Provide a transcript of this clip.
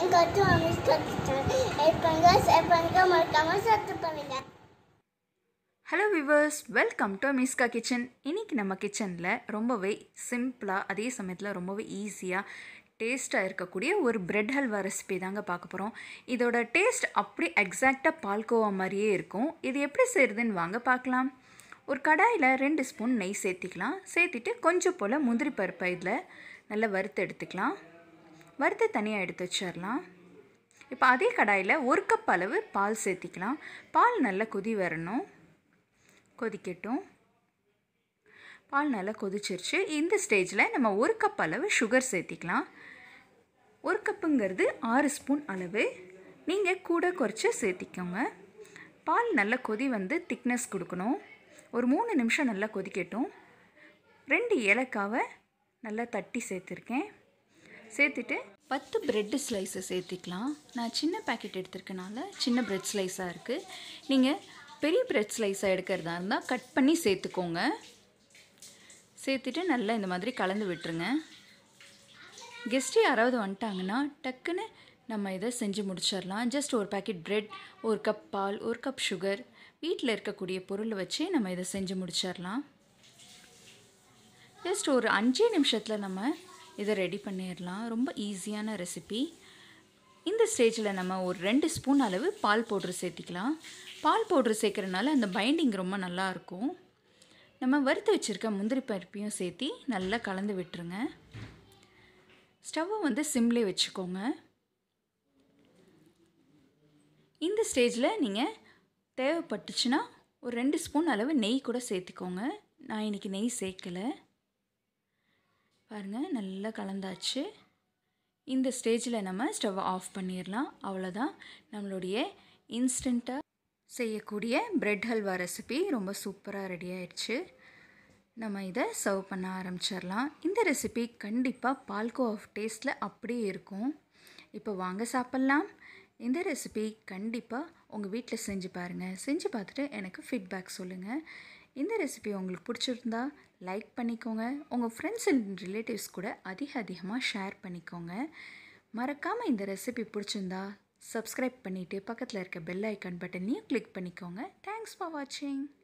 welcome to அமிஸ் kitchen எப்பங்க எப்பங்க மறக்காம சப்ஸ்கிரைப் பண்ணுங்க ஹலோ விவர்ஸ் வெல்கம் டு மிஸ்கா கிச்சன் இன்றைக்கி நம்ம கிச்சனில் ரொம்பவே சிம்பிளாக அதே சமயத்தில் ரொம்பவே ஈஸியாக டேஸ்ட்டாக இருக்கக்கூடிய ஒரு பிரெட் ஹல்வா ரெசிபி தாங்க பார்க்க போகிறோம் இதோட டேஸ்ட் அப்படி எக்ஸாக்டாக பால்கோவா மாதிரியே இருக்கும் இது எப்படி செய்கிறதுன்னு வாங்க பார்க்கலாம் ஒரு கடாயில் ரெண்டு ஸ்பூன் நெய் சேர்த்திக்கலாம் சேர்த்திட்டு கொஞ்சம் போல் முந்திரி பருப்பை இதில் நல்லா வறுத்து எடுத்துக்கலாம் வறுத்து தனியாக எடுத்து வச்சிடலாம் இப்போ அதே கடாயில் ஒரு கப் அளவு பால் சேர்த்திக்கலாம் பால் நல்லா கொதி வரணும் கொதிக்கட்டும் பால் நல்லா கொதிச்சிருச்சு இந்த ஸ்டேஜில் நம்ம ஒரு கப் அளவு சுகர் சேர்த்திக்கலாம் ஒரு கப்புங்கிறது ஆறு ஸ்பூன் அளவு நீங்கள் கூட குறைச்சி சேர்த்திக்கோங்க பால் நல்லா கொதி வந்து திக்னஸ் கொடுக்கணும் ஒரு மூணு நிமிஷம் நல்லா கொதிக்கட்டும் ரெண்டு ஏலக்காவை நல்லா தட்டி சேர்த்துருக்கேன் சேர்த்துட்டு பத்து பிரெட்டு ஸ்லைஸை சேர்த்திக்கலாம் நான் சின்ன பேக்கெட் எடுத்திருக்கனால சின்ன பிரெட் ஸ்லைஸாக இருக்குது நீங்கள் பெரிய பிரெட் ஸ்லைஸாக எடுக்கிறதா இருந்தால் கட் பண்ணி சேர்த்துக்கோங்க சேர்த்துட்டு நல்லா இந்த மாதிரி கலந்து விட்டுருங்க கெஸ்ட்டு யாராவது வந்துட்டாங்கன்னா டக்குன்னு நம்ம இதை செஞ்சு முடிச்சிடலாம் ஜஸ்ட் ஒரு பேக்கெட் பிரெட் ஒரு கப் பால் ஒரு கப் சுகர் வீட்டில் இருக்கக்கூடிய பொருளை வச்சு நம்ம இதை செஞ்சு முடிச்சிடலாம் ஜஸ்ட் ஒரு அஞ்சே நிமிஷத்தில் நம்ம இதை ரெடி பண்ணிடலாம் ரொம்ப ஈஸியான ரெசிபி இந்த ஸ்டேஜில் நம்ம ஒரு ரெண்டு ஸ்பூன் அளவு பால் பவுட்ரு சேர்த்திக்கலாம் பால் பவுட்ரு சேர்க்குறனால அந்த பைண்டிங் ரொம்ப நல்லாயிருக்கும் நம்ம வறுத்து வச்சுருக்க முந்திரி பருப்பையும் சேர்த்தி நல்லா கலந்து விட்டுருங்க ஸ்டவ்வை வந்து சிம்லே வச்சுக்கோங்க இந்த ஸ்டேஜில் நீங்கள் தேவைப்பட்டுச்சுன்னா ஒரு ரெண்டு ஸ்பூன் அளவு நெய் கூட சேர்த்திக்கோங்க நான் இன்றைக்கி நெய் சேர்க்கலை பாருங்கள் நல்லா கலந்தாச்சு இந்த ஸ்டேஜில் நம்ம ஸ்டவ்வை ஆஃப் பண்ணிடலாம் அவ்வளோதான் நம்மளுடைய இன்ஸ்டண்ட்டாக செய்யக்கூடிய பிரெட் ஹல்வா ரெசிபி ரொம்ப சூப்பராக ரெடி ஆயிடுச்சு நம்ம இதை சர்வ் பண்ண ஆரம்பிச்சிடலாம் இந்த ரெசிபி கண்டிப்பாக பால்கோ ஆஃப் டேஸ்ட்டில் அப்படியே இருக்கும் இப்போ வாங்க சாப்பிட்லாம் இந்த ரெசிபி கண்டிப்பாக உங்கள் வீட்டில் செஞ்சு பாருங்கள் செஞ்சு பார்த்துட்டு எனக்கு ஃபீட்பேக் சொல்லுங்கள் இந்த ரெசிபி உங்களுக்கு பிடிச்சிருந்தா லைக் பண்ணிக்கோங்க உங்கள் ஃப்ரெண்ட்ஸ் அண்ட் ரிலேட்டிவ்ஸ் கூட அதிக அதிகமாக ஷேர் பண்ணிக்கோங்க மறக்காமல் இந்த ரெசிபி பிடிச்சிருந்தா சப்ஸ்கிரைப் பண்ணிவிட்டு பக்கத்தில் இருக்க பெல் ஐக்கான் பட்டனையும் கிளிக் பண்ணிக்கோங்க தேங்க்ஸ் ஃபார் வாட்சிங்